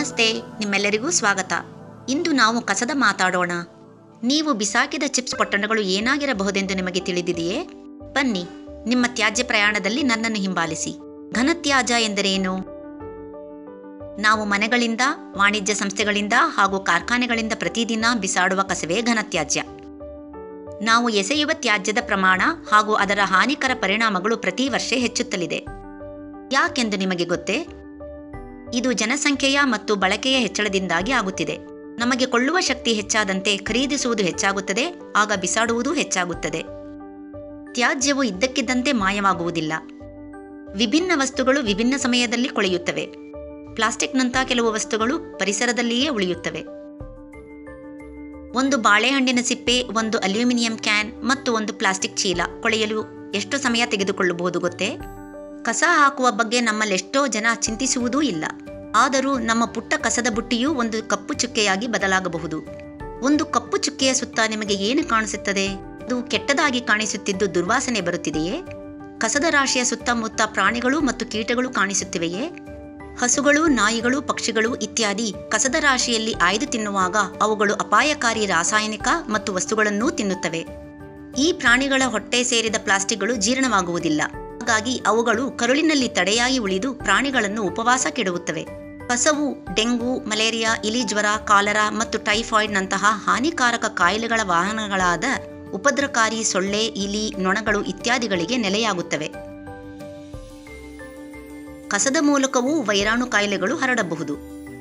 ನಮಸ್ತೆ ನಿಮ್ಮೆಲ್ಲರಿಗೂ ಸ್ವಾಗತ ಇಂದು ನಾವು ಕಸದ ಮಾತಾಡೋಣ ನೀವು ಬಿಸಾಕಿದ ಚಿಪ್ಸ್ ಪೊಟ್ಟಣಗಳು ಏನಾಗಿರಬಹುದೆಂದು ನಿಮಗೆ ತಿಳಿದಿದೆಯೇ ಬನ್ನಿ ನಿಮ್ಮ ತ್ಯಾಜ್ಯ ಪ್ರಯಾಣದಲ್ಲಿ ನನ್ನನ್ನು ಹಿಂಬಾಲಿಸಿ ಘನತ್ಯಾಜ್ಯ ಎಂದರೇನು ನಾವು ಮನೆಗಳಿಂದ ವಾಣಿಜ್ಯ ಸಂಸ್ಥೆಗಳಿಂದ ಹಾಗೂ ಕಾರ್ಖಾನೆಗಳಿಂದ ಪ್ರತಿದಿನ ಬಿಸಾಡುವ ಕಸವೇ ಘನತ್ಯಾಜ್ಯ ನಾವು ಎಸೆಯುವ ತ್ಯಾಜ್ಯದ ಪ್ರಮಾಣ ಹಾಗೂ ಅದರ ಹಾನಿಕರ ಪರಿಣಾಮಗಳು ಪ್ರತಿ ವರ್ಷ ಹೆಚ್ಚುತ್ತಲಿದೆ ಯಾಕೆಂದು ನಿಮಗೆ ಗೊತ್ತೇ ಇದು ಜನಸಂಖ್ಯೆಯ ಮತ್ತು ಬಳಕೆಯ ಹೆಚ್ಚಳದಿಂದಾಗಿ ಆಗುತ್ತಿದೆ ನಮಗೆ ಕೊಳ್ಳುವ ಶಕ್ತಿ ಹೆಚ್ಚಾದಂತೆ ಖರೀದಿಸುವುದು ಹೆಚ್ಚಾಗುತ್ತದೆ ಆಗ ಬಿಸಾಡುವುದೂ ಹೆಚ್ಚಾಗುತ್ತದೆ ತ್ಯಾಜ್ಯವು ಇದ್ದಕ್ಕಿದ್ದಂತೆ ಮಾಯವಾಗುವುದಿಲ್ಲ ವಿಭಿನ್ನ ವಸ್ತುಗಳು ವಿಭಿನ್ನ ಸಮಯದಲ್ಲಿ ಕೊಳೆಯುತ್ತವೆ ಪ್ಲಾಸ್ಟಿಕ್ನಂಥ ಕೆಲವು ವಸ್ತುಗಳು ಪರಿಸರದಲ್ಲಿಯೇ ಉಳಿಯುತ್ತವೆ ಒಂದು ಬಾಳೆಹಣ್ಣಿನ ಸಿಪ್ಪೆ ಒಂದು ಅಲ್ಯೂಮಿನಿಯಂ ಕ್ಯಾನ್ ಮತ್ತು ಒಂದು ಪ್ಲಾಸ್ಟಿಕ್ ಚೀಲ ಕೊಳೆಯಲು ಎಷ್ಟು ಸಮಯ ತೆಗೆದುಕೊಳ್ಳಬಹುದು ಗೊತ್ತೇ ಕಸ ಹಾಕುವ ಬಗ್ಗೆ ನಮ್ಮಲ್ಲೆಷ್ಟೋ ಜನ ಚಿಂತಿಸುವುದೂ ಇಲ್ಲ ಆದರೂ ನಮ್ಮ ಪುಟ್ಟ ಕಸದ ಬುಟ್ಟಿಯೂ ಒಂದು ಕಪ್ಪು ಚುಕ್ಕೆಯಾಗಿ ಬದಲಾಗಬಹುದು ಒಂದು ಕಪ್ಪು ಚುಕ್ಕೆಯ ಸುತ್ತ ನಿಮಗೆ ಏನು ಕಾಣಿಸುತ್ತದೆ ಅದು ಕೆಟ್ಟದಾಗಿ ಕಾಣಿಸುತ್ತಿದ್ದು ದುರ್ವಾಸನೆ ಬರುತ್ತಿದೆಯೇ ಕಸದ ರಾಶಿಯ ಸುತ್ತಮುತ್ತ ಪ್ರಾಣಿಗಳು ಮತ್ತು ಕೀಟಗಳು ಕಾಣಿಸುತ್ತಿವೆಯೇ ಹಸುಗಳು ನಾಯಿಗಳು ಪಕ್ಷಿಗಳು ಇತ್ಯಾದಿ ಕಸದ ರಾಶಿಯಲ್ಲಿ ಆಯ್ದು ತಿನ್ನುವಾಗ ಅವುಗಳು ಅಪಾಯಕಾರಿ ರಾಸಾಯನಿಕ ಮತ್ತು ವಸ್ತುಗಳನ್ನೂ ತಿನ್ನುತ್ತವೆ ಈ ಪ್ರಾಣಿಗಳ ಹೊಟ್ಟೆ ಸೇರಿದ ಪ್ಲಾಸ್ಟಿಕ್ಗಳು ಜೀರ್ಣವಾಗುವುದಿಲ್ಲ ಹಾಗಾಗಿ ಅವುಗಳು ಕರುಳಿನಲ್ಲಿ ತಡೆಯಾಗಿ ಉಳಿದು ಪ್ರಾಣಿಗಳನ್ನು ಉಪವಾಸ ಕೆಡುತ್ತವೆ ಕಸವು ಡೆಂಗು ಮಲೇರಿಯಾ ಇಲಿ ಜ್ವರ ಕಾಲರಾ ಮತ್ತು ಟೈಫಾಯ್ಡ್ನಂತಹ ಹಾನಿಕಾರಕ ಕಾಯಿಲೆಗಳ ವಾಹನಗಳಾದ ಉಪದ್ರಕಾರಿ ಸೊಳ್ಳೆ ಇಲಿ ನೊಣಗಳು ಇತ್ಯಾದಿಗಳಿಗೆ ನೆಲೆಯಾಗುತ್ತವೆ ಕಸದ ಮೂಲಕವೂ ವೈರಾಣು ಕಾಯಿಲೆಗಳು ಹರಡಬಹುದು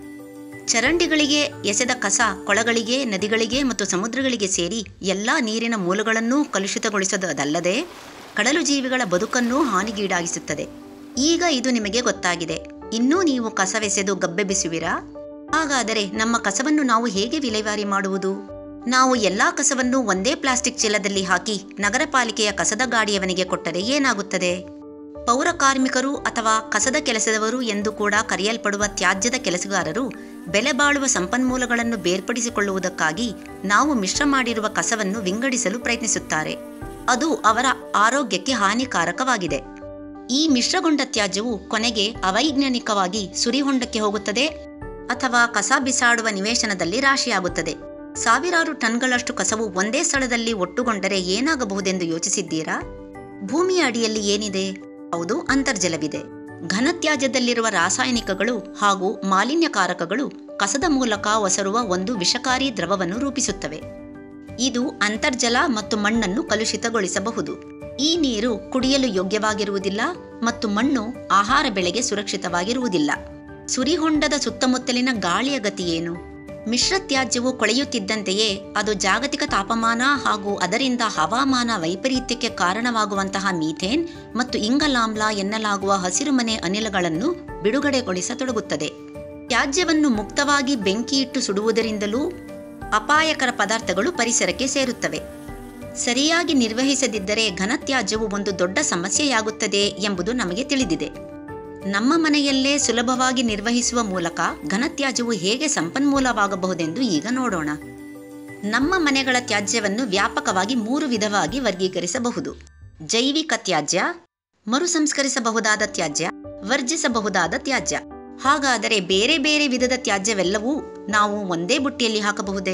ಚರಂಡಿಗಳಿಗೆ ಎಸೆದ ಕಸ ಕೊಳಗಳಿಗೆ ನದಿಗಳಿಗೆ ಮತ್ತು ಸಮುದ್ರಗಳಿಗೆ ಸೇರಿ ಎಲ್ಲ ನೀರಿನ ಮೂಲಗಳನ್ನೂ ಕಲುಷಿತಗೊಳಿಸೋದಲ್ಲದೆ ಕಡಲು ಜೀವಿಗಳ ಬದುಕನ್ನೂ ಹಾನಿಗೀಡಾಗಿಸುತ್ತದೆ ಈಗ ಇದು ನಿಮಗೆ ಗೊತ್ತಾಗಿದೆ ಇನ್ನೂ ನೀವು ಕಸವೆಸೆದು ಗಬ್ಬೆಬ್ಬಿಸುವಿರಾ ಹಾಗಾದರೆ ನಮ್ಮ ಕಸವನ್ನು ನಾವು ಹೇಗೆ ವಿಲೇವಾರಿ ಮಾಡುವುದು ನಾವು ಎಲ್ಲಾ ಕಸವನ್ನು ಒಂದೇ ಪ್ಲಾಸ್ಟಿಕ್ ಚೀಲದಲ್ಲಿ ಹಾಕಿ ನಗರ ಪಾಲಿಕೆಯ ಕಸದ ಗಾಡಿಯವನಿಗೆ ಕೊಟ್ಟರೆ ಏನಾಗುತ್ತದೆ ಪೌರ ಕಾರ್ಮಿಕರು ಅಥವಾ ಕಸದ ಕೆಲಸದವರು ಎಂದು ಕೂಡ ಕರೆಯಲ್ಪಡುವ ತ್ಯಾಜ್ಯದ ಕೆಲಸಗಾರರು ಬೆಲೆ ಬಾಳುವ ಸಂಪನ್ಮೂಲಗಳನ್ನು ಬೇರ್ಪಡಿಸಿಕೊಳ್ಳುವುದಕ್ಕಾಗಿ ನಾವು ಮಿಶ್ರ ಮಾಡಿರುವ ಕಸವನ್ನು ವಿಂಗಡಿಸಲು ಪ್ರಯತ್ನಿಸುತ್ತಾರೆ ಅದು ಅವರ ಆರೋಗ್ಯಕ್ಕೆ ಹಾನಿಕಾರಕವಾಗಿದೆ ಈ ಮಿಶ್ರಗೊಂಡ ತ್ಯಾಜ್ಯವು ಕೊನೆಗೆ ಅವೈಜ್ಞಾನಿಕವಾಗಿ ಸುರಿಹೊಂಡಕ್ಕೆ ಹೋಗುತ್ತದೆ ಅಥವಾ ಕಸ ಬಿಸಾಡುವ ನಿವೇಶನದಲ್ಲಿ ರಾಶಿಯಾಗುತ್ತದೆ ಸಾವಿರಾರು ಟನ್ಗಳಷ್ಟು ಕಸವು ಒಂದೇ ಸ್ಥಳದಲ್ಲಿ ಒಟ್ಟುಗೊಂಡರೆ ಏನಾಗಬಹುದೆಂದು ಯೋಚಿಸಿದ್ದೀರಾ ಭೂಮಿಯ ಅಡಿಯಲ್ಲಿ ಏನಿದೆ ಹೌದು ಅಂತರ್ಜಲವಿದೆ ಘನತ್ಯಾಜ್ಯದಲ್ಲಿರುವ ರಾಸಾಯನಿಕಗಳು ಹಾಗೂ ಮಾಲಿನ್ಯಕಾರಕಗಳು ಕಸದ ಮೂಲಕ ಒಸರುವ ಒಂದು ವಿಷಕಾರಿ ದ್ರವವನ್ನು ರೂಪಿಸುತ್ತವೆ ಇದು ಅಂತರ್ಜಲ ಮತ್ತು ಮಣ್ಣನ್ನು ಕಲುಷಿತಗೊಳಿಸಬಹುದು ಈ ನೀರು ಕುಡಿಯಲು ಯೋಗ್ಯವಾಗಿರುವುದಿಲ್ಲ ಮತ್ತು ಮಣ್ಣು ಆಹಾರ ಬೆಳೆಗೆ ಸುರಕ್ಷಿತವಾಗಿರುವುದಿಲ್ಲ ಸುರಿಹೊಂಡದ ಸುತ್ತಮುತ್ತಲಿನ ಗಾಳಿಯ ಗತಿಯೇನು ಮಿಶ್ರ ತ್ಯಾಜ್ಯವು ಕೊಳೆಯುತ್ತಿದ್ದಂತೆಯೇ ಅದು ಜಾಗತಿಕ ತಾಪಮಾನ ಹಾಗೂ ಅದರಿಂದ ಹವಾಮಾನ ವೈಪರೀತ್ಯಕ್ಕೆ ಕಾರಣವಾಗುವಂತಹ ಮೀಥೇನ್ ಮತ್ತು ಇಂಗಲಾಮ್ಲ ಎನ್ನಲಾಗುವ ಹಸಿರುಮನೆ ಅನಿಲಗಳನ್ನು ಬಿಡುಗಡೆಗೊಳಿಸತೊಡಗುತ್ತದೆ ತ್ಯಾಜ್ಯವನ್ನು ಮುಕ್ತವಾಗಿ ಬೆಂಕಿಯಿಟ್ಟು ಸುಡುವುದರಿಂದಲೂ ಅಪಾಯಕರ ಪದಾರ್ಥಗಳು ಪರಿಸರಕ್ಕೆ ಸೇರುತ್ತವೆ ಸರಿಯಾಗಿ ನಿರ್ವಹಿಸದಿದ್ದರೆ ಘನತ್ಯಾಜ್ಯವು ಒಂದು ದೊಡ್ಡ ಸಮಸ್ಯೆಯಾಗುತ್ತದೆ ಎಂಬುದು ನಮಗೆ ತಿಳಿದಿದೆ ನಮ್ಮ ಮನೆಯಲ್ಲೇ ಸುಲಭವಾಗಿ ನಿರ್ವಹಿಸುವ ಮೂಲಕ ಘನತ್ಯಾಜ್ಯವು ಹೇಗೆ ಸಂಪನ್ಮೂಲವಾಗಬಹುದೆಂದು ಈಗ ನೋಡೋಣ ನಮ್ಮ ಮನೆಗಳ ತ್ಯಾಜ್ಯವನ್ನು ವ್ಯಾಪಕವಾಗಿ ಮೂರು ವಿಧವಾಗಿ ವರ್ಗೀಕರಿಸಬಹುದು ಜೈವಿಕ ತ್ಯಾಜ್ಯ ಮರುಸಂಸ್ಕರಿಸಬಹುದಾದ ತ್ಯಾಜ್ಯ ವರ್ಜಿಸಬಹುದಾದ ತ್ಯಾಜ್ಯ ಹಾಗಾದರೆ ಬೇರೆ ಬೇರೆ ವಿಧದ ತ್ಯಾಜ್ಯವೆಲ್ಲವೂ ನಾವು ಒಂದೇ ಬುಟ್ಟಿಯಲ್ಲಿ ಹಾಕಬಹುದೇ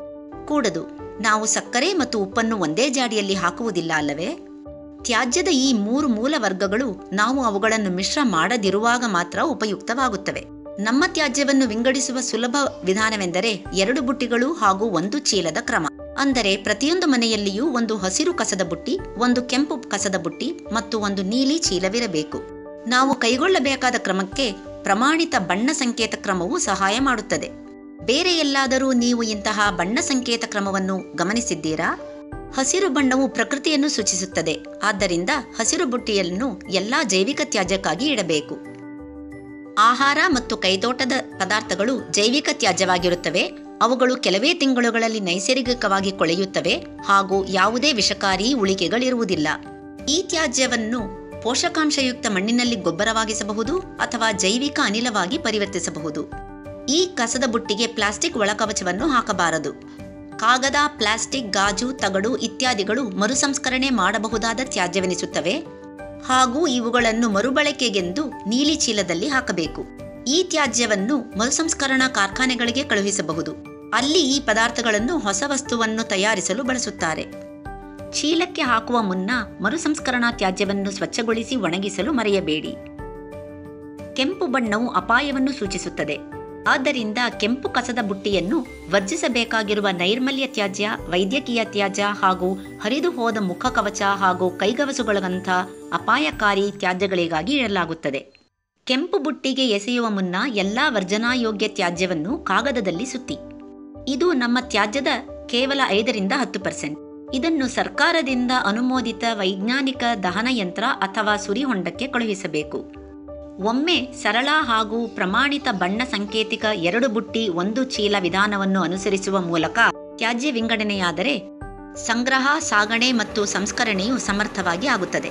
ಕೂಡದು ನಾವು ಸಕ್ಕರೆ ಮತ್ತು ಉಪ್ಪನ್ನು ಒಂದೇ ಜಾಡಿಯಲ್ಲಿ ಹಾಕುವುದಿಲ್ಲ ಅಲ್ಲವೇ ತ್ಯಾಜ್ಯದ ಈ ಮೂರು ಮೂಲ ವರ್ಗಗಳು ನಾವು ಅವುಗಳನ್ನು ಮಿಶ್ರ ಮಾಡದಿರುವಾಗ ಮಾತ್ರ ಉಪಯುಕ್ತವಾಗುತ್ತವೆ ನಮ್ಮ ತ್ಯಾಜ್ಯವನ್ನು ವಿಂಗಡಿಸುವ ಸುಲಭ ವಿಧಾನವೆಂದರೆ ಎರಡು ಬುಟ್ಟಿಗಳು ಹಾಗೂ ಒಂದು ಚೀಲದ ಕ್ರಮ ಅಂದರೆ ಪ್ರತಿಯೊಂದು ಮನೆಯಲ್ಲಿಯೂ ಒಂದು ಹಸಿರು ಕಸದ ಬುಟ್ಟಿ ಒಂದು ಕೆಂಪು ಕಸದ ಬುಟ್ಟಿ ಮತ್ತು ಒಂದು ನೀಲಿ ಚೀಲವಿರಬೇಕು ನಾವು ಕೈಗೊಳ್ಳಬೇಕಾದ ಕ್ರಮಕ್ಕೆ ಪ್ರಮಾಣಿತ ಬಣ್ಣ ಸಂಕೇತ ಕ್ರಮವು ಸಹಾಯ ಮಾಡುತ್ತದೆ ಬೇರೆ ಎಲ್ಲಾದರೂ ನೀವು ಇಂತಹ ಬಣ್ಣ ಸಂಕೇತ ಕ್ರಮವನ್ನು ಗಮನಿಸಿದ್ದೀರಾ ಹಸಿರು ಬಣ್ಣವು ಪ್ರಕೃತಿಯನ್ನು ಸೂಚಿಸುತ್ತದೆ ಆದ್ದರಿಂದ ಹಸಿರು ಬುಟ್ಟಿಯನ್ನು ಎಲ್ಲಾ ಜೈವಿಕ ತ್ಯಾಜ್ಯಕ್ಕಾಗಿ ಇಡಬೇಕು ಆಹಾರ ಮತ್ತು ಕೈತೋಟದ ಪದಾರ್ಥಗಳು ಜೈವಿಕ ತ್ಯಾಜ್ಯವಾಗಿರುತ್ತವೆ ಅವುಗಳು ಕೆಲವೇ ತಿಂಗಳುಗಳಲ್ಲಿ ನೈಸರ್ಗಿಕವಾಗಿ ಕೊಳೆಯುತ್ತವೆ ಹಾಗೂ ಯಾವುದೇ ವಿಷಕಾರಿ ಉಳಿಕೆಗಳಿರುವುದಿಲ್ಲ ಈ ತ್ಯಾಜ್ಯವನ್ನು ಪೋಷಕಾಂಶಯುಕ್ತ ಮಣ್ಣಿನಲ್ಲಿ ಗೊಬ್ಬರವಾಗಿಸಬಹುದು ಅಥವಾ ಜೈವಿಕ ಅನಿಲವಾಗಿ ಪರಿವರ್ತಿಸಬಹುದು ಈ ಕಸದ ಬುಟ್ಟಿಗೆ ಪ್ಲಾಸ್ಟಿಕ್ ಒಳಕವಚವನ್ನು ಹಾಕಬಾರದು ಕಾಗದ ಪ್ಲಾಸ್ಟಿಕ್ ಗಾಜು ತಗಡು ಇತ್ಯಾದಿಗಳು ಮರುಸಂಸ್ಕರಣೆ ಮಾಡಬಹುದಾದ ತ್ಯಾಜ್ಯವೆನಿಸುತ್ತವೆ ಹಾಗೂ ಇವುಗಳನ್ನು ಮರುಬಳಕೆಗೆಂದು ನೀಲಿ ಚೀಲದಲ್ಲಿ ಹಾಕಬೇಕು ಈ ತ್ಯಾಜ್ಯವನ್ನು ಮರುಸಂಸ್ಕರಣಾ ಕಾರ್ಖಾನೆಗಳಿಗೆ ಕಳುಹಿಸಬಹುದು ಅಲ್ಲಿ ಈ ಪದಾರ್ಥಗಳನ್ನು ಹೊಸ ವಸ್ತುವನ್ನು ತಯಾರಿಸಲು ಬಳಸುತ್ತಾರೆ ಚೀಲಕ್ಕೆ ಹಾಕುವ ಮುನ್ನ ಮರುಸಂಸ್ಕರಣಾ ತ್ಯಾಜ್ಯವನ್ನು ಸ್ವಚ್ಛಗೊಳಿಸಿ ಒಣಗಿಸಲು ಮರೆಯಬೇಡಿ ಕೆಂಪು ಬಣ್ಣವು ಅಪಾಯವನ್ನು ಸೂಚಿಸುತ್ತದೆ ಆದ್ದರಿಂದ ಕೆಂಪು ಕಸದ ಬುಟ್ಟಿಯನ್ನು ವರ್ಜಿಸಬೇಕಾಗಿರುವ ನೈರ್ಮಲ್ಯ ತ್ಯಾಜ್ಯ ವೈದ್ಯಕೀಯ ತ್ಯಾಜ್ಯ ಹಾಗೂ ಹರಿದು ಹೋದ ಮುಖಕವಚ ಹಾಗೂ ಕೈಗವಸುಗಳಂಥ ಅಪಾಯಕಾರಿ ತ್ಯಾಜ್ಯಗಳಿಗಾಗಿ ಇಡಲಾಗುತ್ತದೆ ಕೆಂಪು ಬುಟ್ಟಿಗೆ ಎಸೆಯುವ ಮುನ್ನ ಎಲ್ಲಾ ವರ್ಜನಾಯೋಗ್ಯ ತ್ಯಾಜ್ಯವನ್ನು ಕಾಗದದಲ್ಲಿ ಸುತ್ತಿ ಇದು ನಮ್ಮ ತ್ಯಾಜ್ಯದ ಕೇವಲ ಐದರಿಂದ ಹತ್ತು ಪರ್ಸೆಂಟ್ ಇದನ್ನು ಸರ್ಕಾರದಿಂದ ಅನುಮೋದಿತ ವೈಜ್ಞಾನಿಕ ದಹನ ಯಂತ್ರ ಅಥವಾ ಸುರಿಹೊಂಡಕ್ಕೆ ಕಳುಹಿಸಬೇಕು ಒಮ್ಮೆ ಸರಳ ಹಾಗೂ ಪ್ರಮಾಣಿತ ಬಣ್ಣ ಸಂಕೇತಿಕ ಎರಡು ಬುಟ್ಟಿ ಒಂದು ಚೀಲ ವಿಧಾನವನ್ನು ಅನುಸರಿಸುವ ಮೂಲಕ ತ್ಯಾಜ್ಯ ವಿಂಗಡಣೆಯಾದರೆ ಸಂಗ್ರಹ ಸಾಗಣೆ ಮತ್ತು ಸಂಸ್ಕರಣೆಯು ಸಮರ್ಥವಾಗಿ ಆಗುತ್ತದೆ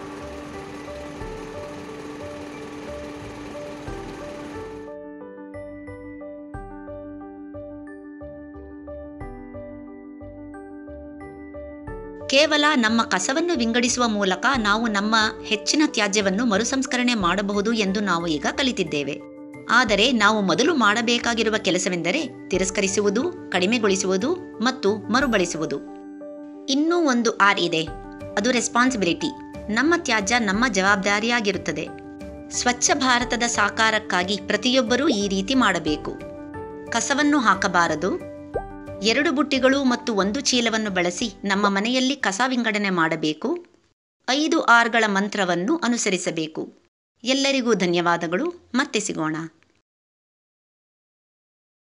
ಕೇವಲ ನಮ್ಮ ಕಸವನ್ನು ವಿಂಗಡಿಸುವ ಮೂಲಕ ನಾವು ನಮ್ಮ ಹೆಚ್ಚಿನ ತ್ಯಾಜ್ಯವನ್ನು ಮರುಸಂಸ್ಕರಣೆ ಮಾಡಬಹುದು ಎಂದು ನಾವು ಈಗ ಕಲಿತಿದ್ದೇವೆ ಆದರೆ ನಾವು ಮೊದಲು ಮಾಡಬೇಕಾಗಿರುವ ಕೆಲಸವೆಂದರೆ ತಿರಸ್ಕರಿಸುವುದು ಕಡಿಮೆಗೊಳಿಸುವುದು ಮತ್ತು ಮರುಬಳಸುವುದು ಇನ್ನೂ ಒಂದು ಆರ್ ಇದೆ ಅದು ರೆಸ್ಪಾನ್ಸಿಬಿಲಿಟಿ ನಮ್ಮ ತ್ಯಾಜ್ಯ ನಮ್ಮ ಜವಾಬ್ದಾರಿಯಾಗಿರುತ್ತದೆ ಸ್ವಚ್ಛ ಭಾರತದ ಸಾಕಾರಕ್ಕಾಗಿ ಪ್ರತಿಯೊಬ್ಬರೂ ಈ ರೀತಿ ಮಾಡಬೇಕು ಕಸವನ್ನು ಹಾಕಬಾರದು ಎರಡು ಬುಟ್ಟಿಗಳು ಮತ್ತು ಒಂದು ಚೀಲವನ್ನು ಬಳಸಿ ನಮ್ಮ ಮನೆಯಲ್ಲಿ ಕಸ ವಿಂಗಡಣೆ ಮಾಡಬೇಕು ಐದು ಆರ್ಗಳ ಮಂತ್ರವನ್ನು ಅನುಸರಿಸಬೇಕು ಎಲ್ಲರಿಗೂ ಧನ್ಯವಾದಗಳು ಮತ್ತೆ ಸಿಗೋಣ